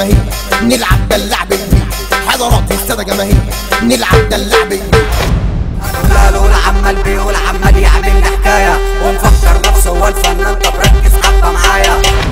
جماهير نلعب ده اللعب كبير حضرات السادة جماهير نلعب ده اللعب كبير قالوا العمال بيقول عمال يعمل لي حكايه ومفكر نفسه هو الفنان طب ركز حبه معايا